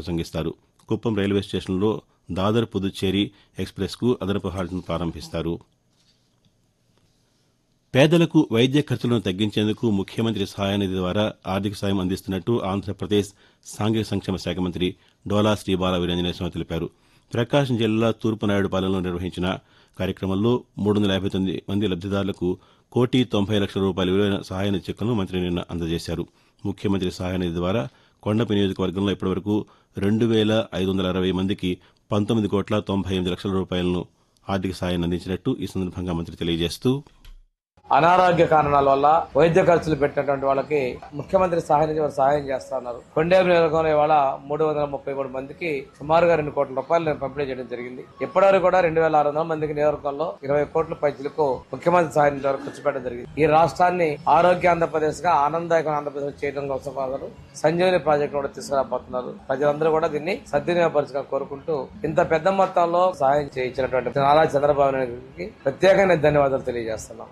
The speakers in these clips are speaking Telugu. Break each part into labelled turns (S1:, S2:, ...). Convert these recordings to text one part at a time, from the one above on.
S1: ప్రసంగిస్తారు కుప్పం రైల్వే స్టేషన్లో దాదర్ పుదుచ్చేరి ఎక్స్ప్రెస్కు అదనపు హాల్ట్ను ప్రారంభిస్తారు పేదలకు వైద్య ఖర్చులను తగ్గించేందుకు ముఖ్యమంత్రి సహాయనిధి ద్వారా ఆర్థిక సాయం అందిస్తున్నట్టు ఆంధ్రప్రదేశ్ సాంఘిక సంక్షేమ శాఖ మంత్రి డోలా శ్రీబాల వీరేంజనేశ్వర తెలిపారు ప్రకాశం జిల్లా తూర్పునాయుడుపాలెంలో నిర్వహించిన కార్యక్రమంలో మూడు వందల యాభై తొమ్మిది మంది లబ్దిదారులకు కోటి తొంభై లక్షల రూపాయల విలువైన సహాయనిధి చెక్కులను మంత్రి నిన్న అందజేశారు ముఖ్యమంత్రి సహాయనిధి ద్వారా కొండపి నియోజకవర్గంలో ఇప్పటివరకు రెండు వేల ఐదు వందల అరవై మందికి పంతొమ్మిది కోట్ల తొంభై ఎనిమిది లక్షల రూపాయలను ఆర్థిక సాయాన్ని అందించినట్టు ఈ సందర్భంగా మంత్రి తెలియజేస్తూ
S2: అనారోగ్య కారణాల వల్ల వైద్య ఖర్చులు పెట్టినటువంటి వాళ్ళకి ముఖ్యమంత్రి సహాయ నిధి వారు సహాయం చేస్తా ఉన్నారు కొండేపు నియోజకవర్గంలో ఇవాళ మూడు వందల ముప్పై మూడు మందికి సుమారుగా రెండు కోట్ల రూపాయలు నేను పంపిణీ చేయడం జరిగింది ఇప్పటివరకు కూడా రెండు వేల ఆరు వందల మందికి నియోజకవర్గంలో ఇరవై కోట్ల పైసలకు ముఖ్యమంత్రి సహాయ నిధి వరకు ఖర్చు పెట్టడం జరిగింది ఈ రాష్ట్రాన్ని ఆరోగ్య ఆంధ్రప్రదేశ్ గా ఆనందదాయక ఆంధ్రప్రదేశ్ చేయడం కోసం వారు సంజీవని ప్రాజెక్ట్ కూడా తీసుకురాబోతున్నారు ప్రజలందరూ కూడా దీన్ని సద్వినియోగపరచుగా కోరుకుంటూ ఇంత పెద్ద మొత్తంలో సహాయం చేయించినటువంటి నారా చంద్రబాబు నాయుడుకి ప్రత్యేకంగా ధన్యవాదాలు తెలియజేస్తున్నాం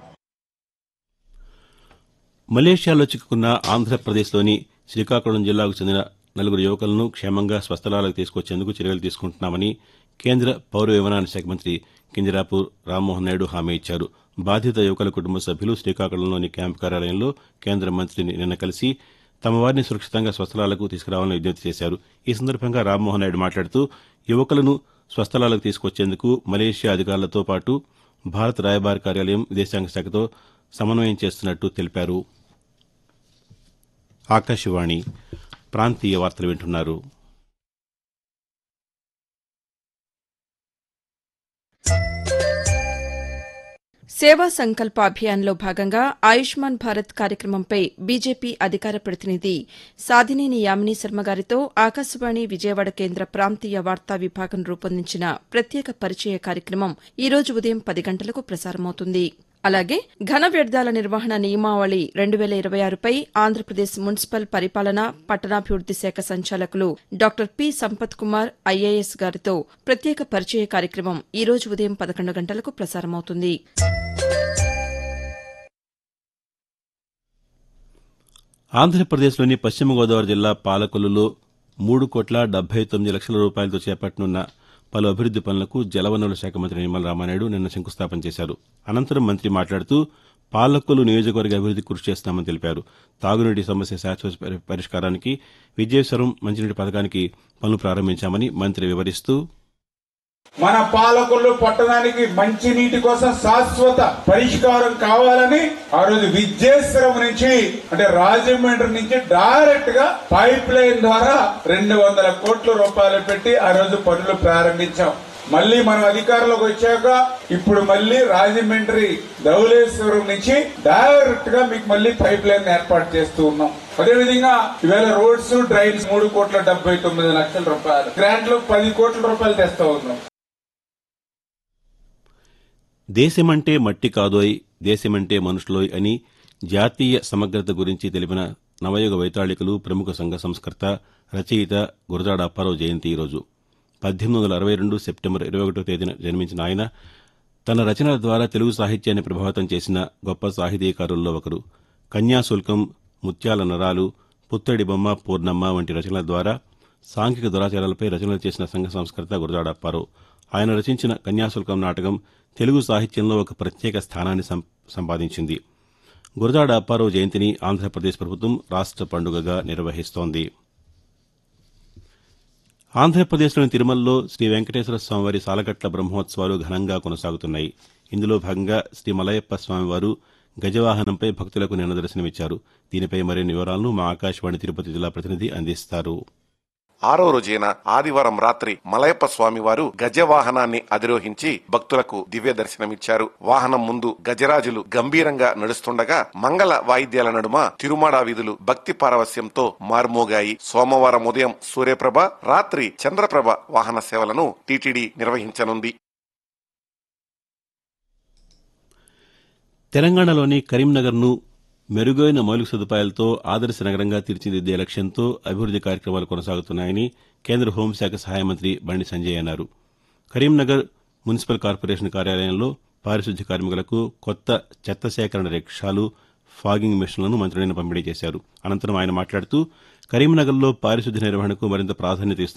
S1: మలేషియాలో చిక్కుకున్న ఆంధ్రప్రదేశ్లోని శ్రీకాకుళం జిల్లాకు చెందిన నలుగురు యువకులను క్షేమంగా స్వస్థలాలకు తీసుకొచ్చేందుకు చర్యలు తీసుకుంటున్నామని కేంద్ర పౌర విమానయాన శాఖ మంత్రి కింజరాపు రామ్మోహన్ నాయుడు హామీ ఇచ్చారు బాధిత యువకుల కుటుంబ సభ్యులు శ్రీకాకుళంలోని క్యాంపు కార్యాలయంలో కేంద్ర మంత్రిని నిన్న కలిసి తమ వారిని సురక్షితంగా స్వస్థలాలకు తీసుకురావాలని విజ్ఞప్తి చేశారు ఈ సందర్భంగా రామ్మోహన్ నాయుడు మాట్లాడుతూ యువకులను స్వస్థలాలకు తీసుకొచ్చేందుకు మలేషియా అధికారులతో పాటు భారత రాయబార కార్యాలయం విదేశాంగ శాఖతో సమన్వయం చేస్తున్నట్టు తెలిపారు ఆకాశవాణి ప్రాంతీయ వార్తలు వింటున్నారు
S3: సేవా సంకల్ప అభియాన్లో భాగంగా ఆయుష్మాన్ భారత్ కార్యక్రమంపై బీజేపీ అధికార ప్రతినిధి సాధినేని యామిని శర్మ గారితో ఆకాశవాణి విజయవాడ కేంద్ర ప్రాంతీయ వార్తా విభాగం రూపొందించిన ప్రత్యేక పరిచయ కార్యక్రమం ఈ రోజు ఉదయం పది గంటలకు ప్రసారమవుతుంది అలాగే ఘన వ్యర్థాల నిర్వహణ నియమావళి రెండు వేల ఇరవై ఆరుపై ఆంధ్రప్రదేశ్ మున్సిపల్ పరిపాలన పట్టణాభివృద్ది శాఖ సంచాలకులు doctor P Sampath Kumar IAS గారితో ప్రత్యేక పరిచయ కార్యక్రమం ఈ రోజు ఉదయం పదకొండు గంటలకు ప్రసారమవుతుంది
S1: ఆంధ్రప్రదేశ్లోని పశ్చిమ గోదావరి జిల్లా పాలకొల్లులో మూడు కోట్ల డెబ్బై తొమ్మిది లక్షల రూపాయలతో చేపట్టనున్న పలు అభివృద్ది పనులకు జలవనరుల శాఖ మంత్రి నిమ్మల రామానాయుడు నిన్న శంకుస్థాపన చేశారు అనంతరం మంత్రి మాట్లాడుతూ పాలకొల్లు నియోజకవర్గ అభివృద్ది కృషి చేస్తామని తెలిపారు తాగునీటి సమస్య శాశ్వత పరి- పరిష్కారానికి విజయేశ్వరం మంచినీటి పథకానికి పనులు ప్రారంభించామని మంత్రి వివరిస్తూ
S4: మన పాలకులు పట్టణానికి మంచి నీటి కోసం శాశ్వత పరిష్కారం కావాలని ఆ రోజు విద్యేశ్వరం నుంచి అంటే రాజమండ్రి నుంచి డైరెక్ట్ గా పైప్ లైన్ ద్వారా రెండు వందల కోట్ల రూపాయలు పెట్టి ఆ రోజు పనులు ప్రారంభించాం మళ్ళీ మనం అధికారంలోకి వచ్చాక ఇప్పుడు మళ్ళీ రాజమండ్రి ధవళేశ్వరం నుంచి డైరెక్ట్ గా మీకు మళ్ళీ పైప్ లైన్ ఏర్పాటు చేస్తూ ఉన్నాం అదేవిధంగా ఈవేళ రోడ్స్ డ్రైన్స్ మూడు కోట్ల డెబ్బై తొమ్మిది లక్షల రూపాయలు గ్రాంట్లు పది కోట్ల రూపాయలు తెస్తా ఉన్నాం
S1: దేశమంటే మట్టి కాదోయ్ దేశమంటే మనుషులోయ్ అని జాతీయ సమగ్రత గురించి తెలిపిన నవయుగ వైతాళికులు ప్రముఖ సంఘ సంస్కర్త రచయిత గురజాడ అప్పారావు జయంతి ఈరోజు పద్దెనిమిది వందల అరవై రెండు సెప్టెంబర్ ఇరవై ఒకటో తేదీన జన్మించిన ఆయన తన రచనల ద్వారా తెలుగు సాహిత్యాన్ని ప్రభావితం చేసిన గొప్ప సాహితీకారుల్లో ఒకరు కన్యాశుల్కం ముత్యాల నరాలు పుత్తడి బొమ్మ పూర్ణమ్మ వంటి రచనల ద్వారా సాంఘిక దురాచారాలపై రచనలు చేసిన సంఘ సంస్కర్త గురజాడ అప్పారావు ఆయన రచించిన కన్యాశుల్కం నాటకం తెలుగు సాహిత్యంలో ఒక ప్రత్యేక స్థానాన్ని సం- సంపాదించింది గురజాడ అప్పారావు జయంతిని ఆంధ్రప్రదేశ్ ప్రభుత్వం రాష్ట్ర పండుగగా నిర్వహిస్తోంది ఆంధ్రప్రదేశ్లోని తిరుమలలో శ్రీ వెంకటేశ్వర స్వామివారి సాలగట్ల బ్రహ్మోత్సవాలు ఘనంగా కొనసాగుతున్నాయి ఇందులో భాగంగా శ్రీ మలయప్ప స్వామివారు గజవాహనంపై భక్తులకు నిన్న దర్శనమిచ్చారు దీనిపై మరిన్ని వివరాలను మా ఆకాశవాణి తిరుపతి జిల్లా ప్రతినిధి అందిస్తారు
S5: ఆరో రోజైన ఆదివారం రాత్రి మలయప్ప స్వామి వారు గజవాహనాన్ని అధిరోహించి భక్తులకు దివ్య దర్శనమిచ్చారు వాహనం ముందు గజరాజులు గంభీరంగా నడుస్తుండగా మంగళ వాయిద్యాల నడుమ తిరుమాడ వీధులు భక్తి పారవస్యంతో మార్మోగాయి సోమవారం ఉదయం సూర్యప్రభ రాత్రి చంద్రప్రభ వాహన సేవలను టీటీడీ నిర్వహించనుంది
S1: తెలంగాణలోని కరీంనగర్ను మెరుగైన మౌలిక సదుపాయాలతో ఆదర్శ నగరంగా తీర్చిదిద్దే లక్ష్యంతో అభివృద్ది కార్యక్రమాలు కొనసాగుతున్నాయని కేంద్ర హోంశాఖ సహాయ మంత్రి బండి సంజయ్ అన్నారు కరీంనగర్ మున్సిపల్ కార్పొరేషన్ కార్యాలయంలో పారిశుద్ధ్య కార్మికులకు కొత్త చెత్త సేకరణ రిక్షాలు ఫాగింగ్ మిషన్లను మంత్రి నిన్న పంపిణీ చేశారు అనంతరం ఆయన మాట్లాడుతూ కరీంనగర్లో పారిశుద్ధ్య నిర్వహణకు మరింత ప్రాధాన్యత ఇస్తున్నారు